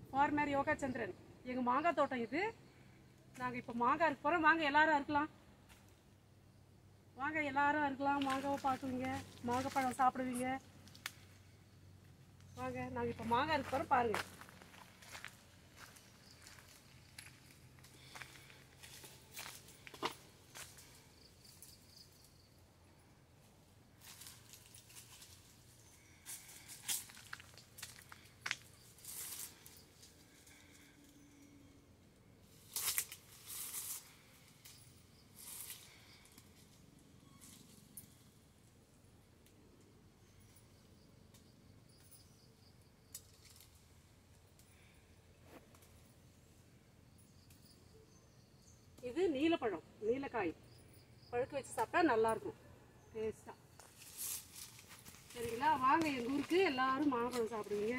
Farmer yoga சந்திரன் எங்கள் மாங்காய் தோட்டம் இது நாங்கள் இப்போ மாங்காய் இருக்க போகிறோம் வாங்க எல்லாரும் இருக்கலாம் வாங்க எல்லாரும் இருக்கலாம் மாங்காவை பார்க்குவீங்க மாங்காய் பழம் சாப்பிடுவீங்க வாங்க நாங்கள் இப்போ மாங்காய் இருக்க போகிறோம் பாருங்கள் இது நீலப்பழம் நீலக்காய் பழுக்க வச்சு சாப்பிட்டா நல்லா இருக்கும் டேஸ்டா சரிங்களா வாங்க எங்கள் ஊருக்கு எல்லாரும் மாம்பழம் சாப்பிடுவீங்க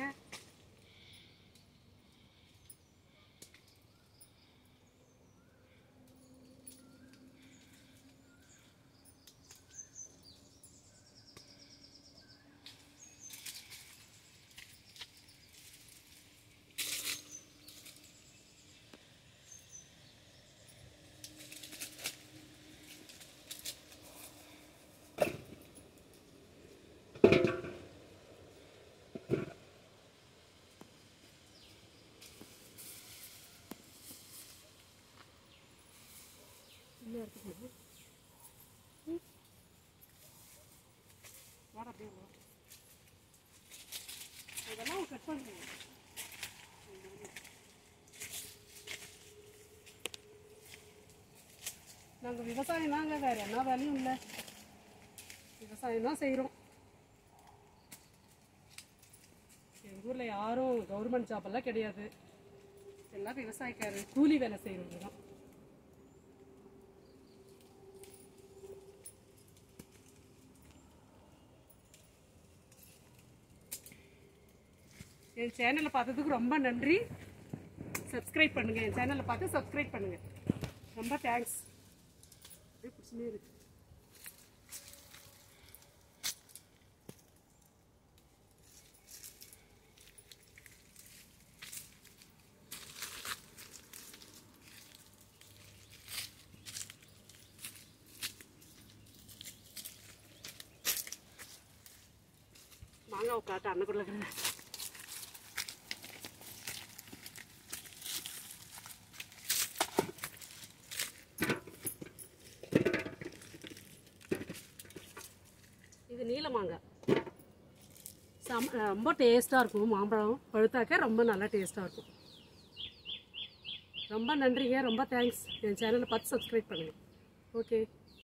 இன்னும் இருக்குது ம். வாடா அப்படியே வா இதெல்லாம் கட் பண்ணுங்க நாங்கள் விவசாயம் தாங்க வேற என்ன வேலையும் இல்லை விவசாயம் தான் செய்கிறோம் எங்கள் ஊரில் யாரும் கவர்மெண்ட் ஜாப் எல்லாம் கிடையாது எல்லாம் விவசாயக்காரர் கூலி வேலை செய்கிறவங்க தான் என் சேனலை பார்த்ததுக்கு ரொம்ப நன்றி சப்ஸ்கிரைப் பண்ணுங்கள் என் சேனலை பார்த்து சப்ஸ்கிரைப் பண்ணுங்கள் ரொம்ப தேங்க்ஸ் அப்படியே பிடிச்சினே இருக்கு மாங்காய் காட்டு அன்னக்குள்ள இருக்கிறேன் இது நீல மாங்காய் சம் ரொம்ப டேஸ்ட்டாக இருக்கும் மாம்பழம் பழுத்தாக்க ரொம்ப நல்லா டேஸ்ட்டாக இருக்கும் ரொம்ப நன்றிங்க ரொம்ப தேங்க்ஸ் என் சேனலை பார்த்து சப்ஸ்கிரைப் பண்ணுங்கள் ஓகே